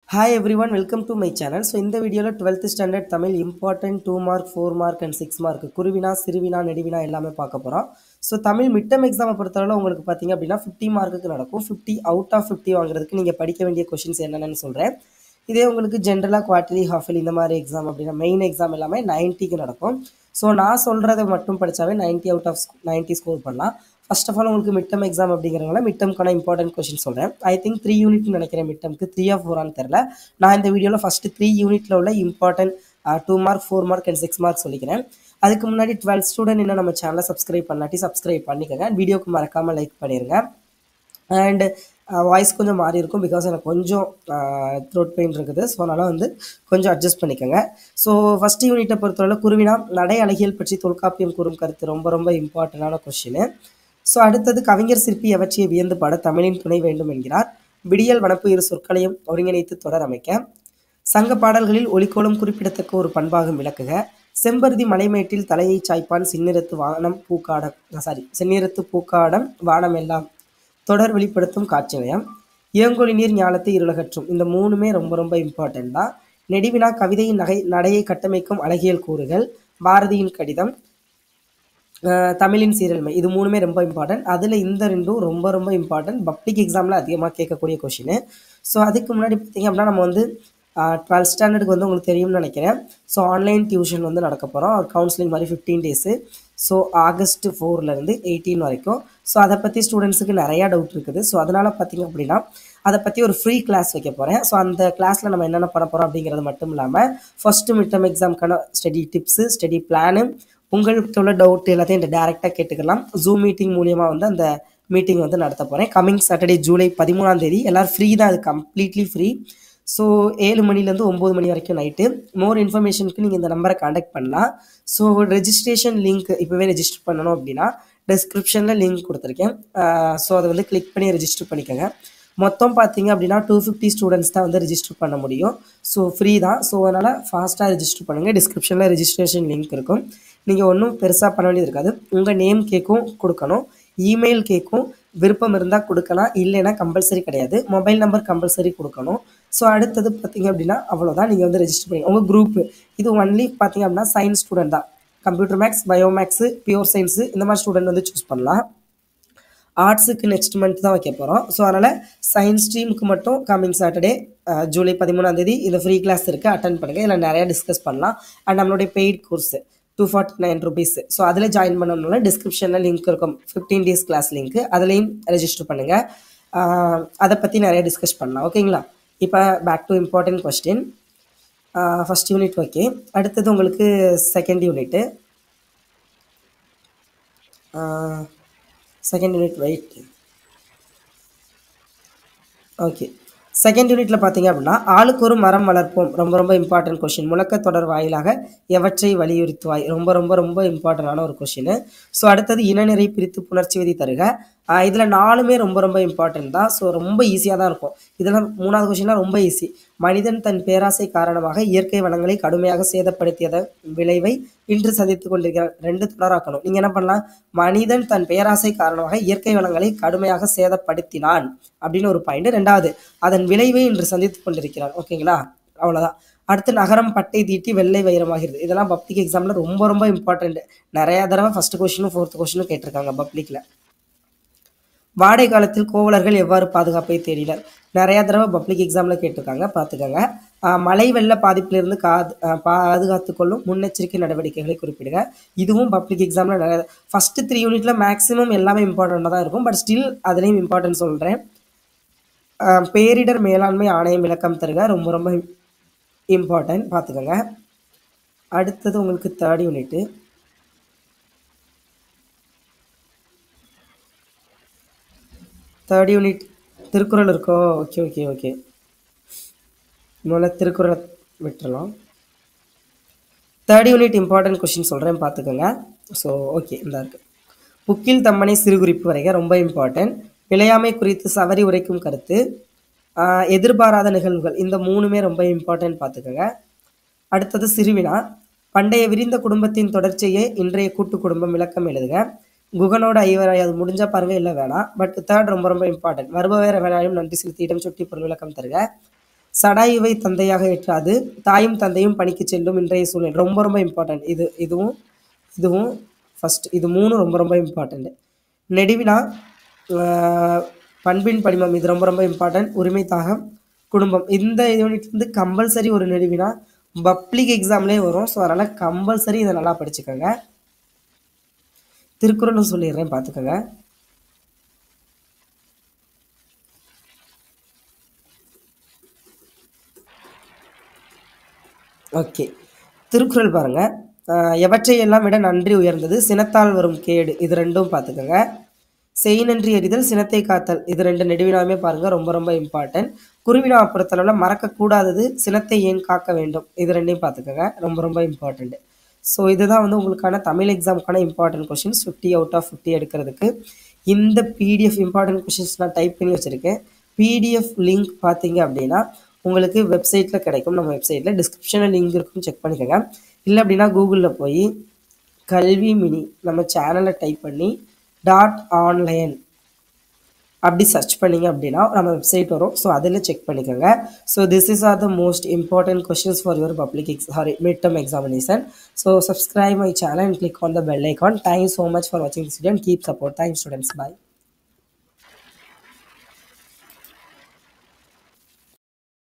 hi everyone welcome to my channel so இந்த வீடியோவில் twelfth standard Tamil important two mark four mark and six mark குருவினா சிறுவினா நெடுவினா எல்லாமே பார்க்க போகிறோம் ஸோ தமிழ் மிட்டம் எக்ஸாமை பொறுத்தவரை உங்களுக்கு பார்த்தீங்க அப்படின்னா ஃபிஃப்டி மார்க்குக்கு நடக்கும் ஃபிஃப்டி அவுட் ஆஃப் ஃபிஃப்டி வாங்குறதுக்கு நீங்கள் படிக்க வேண்டிய கொஷின்ஸ் என்னென்னு சொல்கிறேன் இதே உங்களுக்கு ஜென்ரலாக குவார்டர்லி ஹாஃபலி இந்த மாதிரி எக்ஸாம் அப்படின்னா மெயின் எக்ஸாம் எல்லாமே நைன்ட்டிக்கு நடக்கும் ஸோ நான் சொல்கிறத மட்டும் படித்தாவே ninety out of ninety score பண்ணலாம் ஃபர்ஸ்ட் ஆஃப் ஆல் உங்களுக்கு மிட்டம் எக்ஸாம் அப்படிங்கிறனால மிட்டம்க்கான இம்பார்ட்டன்ட் கொஷின் சொல்கிறேன் ஐ திங்க் த்ரீ யூனிட் நினைக்கிறேன் மிட்டம்க்கு த்ரீ ஆஃப் ஃபோரான்னு தெரில நான் இந்த வீடியோவில் ஃபஸ்ட்டு த்ரீ யூனிட்டில் உள்ள important two mark four mark and six mark சொல்லிக்கிறேன் அதுக்கு முன்னாடி டுவெல்த் ஸ்டூடெண்ட் இன்னும் நம்ம சேனலை சப்ஸ்கிரைப் பண்ணாட்டி சப்ஸ்கிரைப் பண்ணிக்கோங்க வீடியோக்கு மறக்காமல் லைக் பண்ணிடுங்க அண்ட் வாய்ஸ் கொஞ்சம் மாறி இருக்கும் பிகாஸ் எனக்கு கொஞ்சம் த்ரோட் பெயின் இருக்குது ஸோ அதனால் வந்து கொஞ்சம் அட்ஜஸ்ட் பண்ணிக்கோங்க ஸோ ஃபஸ்ட் யூனிட்டை பொறுத்தவரை குருவினா நடை அழகியல் பற்றி தொல்காப்பியம் கூறும் கருத்து ரொம்ப ரொம்ப இம்பார்ட்டண்டான கொஷின் ஸோ அடுத்தது கவிஞர் சிற்பி எவற்றியை வியந்து பாட தமிழின் துணை வேண்டும் என்கிறார் விடியல் வனப்பு இரு சொற்களையும் ஒருங்கிணைத்து தொடர் அமைக்க சங்க பாடல்களில் ஒலிக்கோலம் குறிப்பிடத்தக்க ஒரு பண்பாகும் விளக்குக செம்பருதி மலைமேட்டில் தலையை சாய்ப்பான் சின்னிறத்து வானம் பூக்காடம் சாரி செந்நிறத்து பூக்காடம் வானம் எல்லாம் தொடர் வெளிப்படுத்தும் காட்சிநயம் இயங்கொழி நீர் ஞானத்தை இருளகற்றும் இந்த மூணுமே ரொம்ப ரொம்ப இம்பார்ட்டன்ட் தான் நெடுவினா கவிதையின் நகை நடையை கட்டமைக்கும் அழகியல் கூறுகள் பாரதியின் கடிதம் தமிழின் சீரல்மை இது மூணுமே ரொம்ப இம்பார்ட்டன்ட் அதில் இந்த ரெண்டும் ரொம்ப ரொம்ப இம்பார்ட்டன்ட் பப்ளிக் எக்ஸாமில் அதிகமாக கேட்கக்கூடிய கொஷின் ஸோ அதுக்கு முன்னாடி பார்த்திங்க அப்படின்னா நம்ம வந்து டுவெல்த் ஸ்டாண்டர்டுக்கு வந்து உங்களுக்கு தெரியும்னு நினைக்கிறேன் ஸோ ஆன்லைன் டியூஷன் வந்து நடக்க போகிறோம் கவுன்சிலிங் மாதிரி ஃபிஃப்டீன் டேஸு ஸோ ஆகஸ்ட் ஃபோர்லேருந்து எயிட்டீன் வரைக்கும் ஸோ அதை பற்றி ஸ்டூடெண்ட்ஸுக்கு நிறையா டவுட் இருக்குது ஸோ அதனால் பார்த்திங்க அப்படின்னா அதை பற்றி ஒரு ஃப்ரீ கிளாஸ் வைக்க போகிறேன் ஸோ அந்த கிளாஸில் நம்ம என்னென்ன பண்ண போகிறோம் அப்படிங்கிறது மட்டும் இல்லாமல் ஃபஸ்ட்டு மிட் டர்ம் எக்ஸாமுக்கான ஸ்டடி டிப்ஸு ஸ்டடி பிளானு உங்களுக்கு உள்ள டவுட் எல்லாத்தையும் இந்த டேரெக்டாக கேட்டுக்கலாம் ஜூம் மீட்டிங் மூலியமாக வந்து அந்த மீட்டிங் வந்து நடத்த போகிறேன் கம்மிங் சாட்டர்டே ஜூலை பதிமூணாம் தேதி எல்லோரும் ஃப்ரீ தான் அது கம்ப்ளீட்லி ஃப்ரீ ஸோ ஏழு மணிலேருந்து ஒம்பது மணி வரைக்கும் நைட்டு மோர் இன்ஃபர்மேஷனுக்கு நீங்கள் இந்த நம்பரை காண்டாக்ட் பண்ணலாம் ஸோ ரெஜிஸ்ட்ரேஷன் லிங்க் இப்போவே ரெஜிஸ்டர் பண்ணணும் அப்படின்னா டிஸ்கிரிப்ஷனில் லிங்க் கொடுத்துருக்கேன் ஸோ அதை வந்து கிளிக் பண்ணி ரெஜிஸ்டர் பண்ணிக்கோங்க மொத்தம் பார்த்தீங்க அப்படின்னா டூ ஃபிஃப்டி ஸ்டூடெண்ட்ஸ் தான் வந்து ரெஜிஸ்டர் பண்ண முடியும் ஸோ ஃப்ரீ தான் ஸோ அதனால் ஃபாஸ்ட்டாக ரெஜிஸ்டர் பண்ணுங்கள் டிஸ்கிரிப்ஷனில் ரெஜிஸ்ட்ரேஷன் லிங்க் இருக்கும் நீங்கள் ஒன்றும் பெருசாக பண்ண வேண்டியது இருக்காது உங்கள் நேம் கேக்கும் கொடுக்கணும் இமெயில் கேக்கும் விருப்பம் இருந்தால் கொடுக்கலாம் இல்லைன்னா கம்பல்சரி கிடையாது மொபைல் நம்பர் கம்பல்சரி கொடுக்கணும் ஸோ அடுத்தது பார்த்தீங்க அப்படின்னா அவ்வளோதான் நீங்கள் வந்து ரெஜிஸ்டர் பண்ணி உங்கள் குரூப்பு இது ஒன்லி பார்த்தீங்க அப்படின்னா சயின்ஸ் ஸ்டூடெண்ட் தான் computer maths bio maths pure science இந்த மாதிரி ஸ்டூடெண்ட் வந்து சூஸ் பண்ணலாம் ஆர்ட்ஸுக்கு நெக்ஸ்ட் மந்த் தான் வைக்க போகிறோம் ஸோ அதனால் சயின்ஸ் ஸ்ட்ரீமுக்கு மட்டும் கம்மிங் சாட்டர்டே ஜூலை பதிமூணாந்தேதி இந்த ஃப்ரீ கிளாஸ் இருக்குது அட்டன் பண்ணுங்கள் இதில் நிறையா டிஸ்கஸ் பண்ணலாம் அண்ட் நம்மளுடைய paid course two forty nine rupees so அதில் ஜாயின் பண்ணணும்னா டிஸ்கிரிப்ஷனில் லிங்க் இருக்கும் ஃபிஃப்டீன் டேஸ் கிளாஸ் லிங்க்கு அதுலேயும் ரெஜிஸ்டர் பண்ணுங்கள் அதை பற்றி நிறைய டிஸ்கஸ் பண்ணலாம் ஓகேங்களா இப்போ back to important question first unit okay அடுத்தது உங்களுக்கு second unit second unit right okay second யூனிட்டில் பார்த்தீங்க அப்படின்னா ஆளுக்கு ஒரு மரம் வளர்ப்போம் ரொம்ப ரொம்ப இம்பார்ட்டன்ட் கொஷின் முழக்க தொடர் வாயிலாக எவற்றை வலியுறுத்துவாய் ரொம்ப ரொம்ப ரொம்ப இம்பார்ட்டண்டான ஒரு கொஷின் ஸோ அடுத்தது இனநிறை பிரித்து புணர்ச்சி விதி தருக இதில் நாலுமே ரொம்ப ரொம்ப இம்பார்ட்டன்ட் தான் ஸோ ரொம்ப ஈஸியாக தான் இருக்கும் இதெல்லாம் மூணாவது கொஷின்லாம் ரொம்ப ஈஸி மனிதன் தன் பேராசை காரணமாக இயற்கை வளங்களை கடுமையாக சேதப்படுத்தியத விளைவை இன்று சந்தித்து கொண்டிருக்கிறார் ரெண்டு தொடராக்கணும் நீங்கள் என்ன பண்ணலாம் மனிதன் தன் பேராசை காரணமாக இயற்கை வளங்களை கடுமையாக சேதப்படுத்தினான் அப்படின்னு ஒரு பாயிண்ட் ரெண்டாவது அதன் விளைவை இன்று சந்தித்து கொண்டிருக்கிறான் ஓகேங்களா அவ்வளோதான் அடுத்து நகரம் பட்டை தீட்டி வெள்ளை வைரமாகிறது இதெல்லாம் பப்ளிக் எக்ஸாமில் ரொம்ப ரொம்ப இம்பார்ட்டண்ட் நிறையா தடவை ஃபஸ்ட் கொஷினும் ஃபோர்த் கொஷினும் கேட்டிருக்காங்க பப்ளிக்கில் வாடகை காலத்தில் கோவலர்கள் எவ்வாறு பாதுகாப்பை தேடினர் நிறையா தடவை பப்ளிக் எக்ஸாமில் கேட்டிருக்காங்க பார்த்துக்கோங்க மழை வெள்ள பாதிப்பிலிருந்து காது பாதுகாத்து கொள்ளும் முன்னெச்சரிக்கை நடவடிக்கைகளை குறிப்பிடுங்க இதுவும் பப்ளிக் எக்ஸாமில் நிறைய ஃபஸ்ட்டு த்ரீ யூனிட்டில் மேக்ஸிமம் எல்லாமே இம்பார்ட்டண்ட்டாக தான் இருக்கும் பட் ஸ்டில் அதுலேயும் இம்பார்ட்டன்ட் சொல்கிறேன் பேரிடர் மேலாண்மை ஆணையம் விளக்கம் தருக ரொம்ப ரொம்ப இம்பார்ட்டன்ட் பார்த்துக்கோங்க அடுத்தது உங்களுக்கு third unit third unit Thirukkural இருக்கோ ஓகே ஓகே ஓகே முதல்ல திருக்குறளை விட்டுறலாம் தேர்ட் யூனிட் இம்பார்ட்டன்ட் கொஷின் சொல்கிறேன் பார்த்துக்கோங்க ஸோ ஓகே இந்த இருக்குது புக்கில் தம்மனை சிறுகுறிப்பு வரைக ரொம்ப இம்பார்ட்டன்ட் விளையாமை குறித்து சவரி உரைக்கும் கருத்து எதிர்பாராத நிகழ்வுகள் இந்த மூணுமே ரொம்ப இம்பார்ட்டன்ட் பார்த்துக்கோங்க அடுத்தது சிறுவினா பண்டைய விரிந்த குடும்பத்தின் தொடர்ச்சியே இன்றைய கூட்டு குடும்பம் விளக்கம் எழுதுக குகனோட ஐவராய் அது முடிஞ்சால் பாருங்க இல்லை வேணாம் பட் தேர்ட் ரொம்ப ரொம்ப இம்பார்ட்டன்ட் வருப வேற வேணாலும் நன்றி செலுத்தி இடம் சுட்டி பொருள் விளக்கம் தருக சடாயுவை தந்தையாக ஏற்றாது தாயும் தந்தையும் பணிக்கு செல்லும் இன்றைய சூழ்நிலை ரொம்ப ரொம்ப இம்பார்ட்டன்ட் இது இதுவும் இதுவும் ஃபஸ்ட் இது மூணும் ரொம்ப ரொம்ப இம்பார்ட்டண்ட் நெடுவினா ஆஹ், பண்பின் படிமம் இது ரொம்ப ரொம்ப இம்பார்ட்டன்ட் உரிமை தாகம் குடும்பம் இந்த யூனிட் வந்து கம்பல்சரி ஒரு நெடுவினா பப்ளிக் எக்ஸாம்லேயே வரும் ஸோ அதனால் கம்பல்சரி இதை நல்லா படிச்சுக்கோங்க திருக்குறளும் சொல்லிடுறேன் பார்த்துக்கோங்க ஓகே திருக்குறள் பாருங்க ஆஹ் எவற்றையெல்லாம் விட நன்றி உயர்ந்தது சினத்தால் வரும் கேடு இது ரெண்டும் பார்த்துக்கோங்க செய் நன்றி எறிதல் சினத்தை காத்தல் இது ரெண்டு நெடுவினாவுமே பாருங்க ரொம்ப ரொம்ப இம்பார்ட்டன்ட் குருவினா பொறுத்தளவில் மறக்கக்கூடாதது சினத்தை ஏன் காக்க வேண்டும் இது ரெண்டையும் பார்த்துக்கோங்க ரொம்ப ரொம்ப இம்பார்ட்டண்ட் ஸோ இதுதான் வந்து உங்களுக்கான தமிழ் எக்ஸாமுக்கான important questions fifty out of fifty எடுக்கிறதுக்கு இந்த பிடிஎஃப் இம்பார்ட்டன்ட் கொஷின்ஸ் நான் டைப் பண்ணி வச்சுருக்கேன் பிடிஎஃப் லிங்க் பார்த்தீங்க அப்படின்னா உங்களுக்கு வெப்சைட்டில் கிடைக்கும் நம்ம வெப்சைட்டில் டிஸ்கிரிப்ஷனில் லிங்க் இருக்கும் செக் பண்ணிக்கோங்க இல்லை அப்படின்னா கூகுளில் போய் கல்வி மினி நம்ம சேனலை டைப் பண்ணி டாட் ஆன்லைன் அப்படி சர்ச் பண்ணீங்க அப்படின்னா நம்ம வெப்சைட் வரும் ஸோ அதில் செக் பண்ணிக்கோங்க so this is are the most important questions for your public ex sorry mid term examination so subscribe my channel and click on the bell icon thank you so much for வாட்சிங் this video and keep support thanks students bye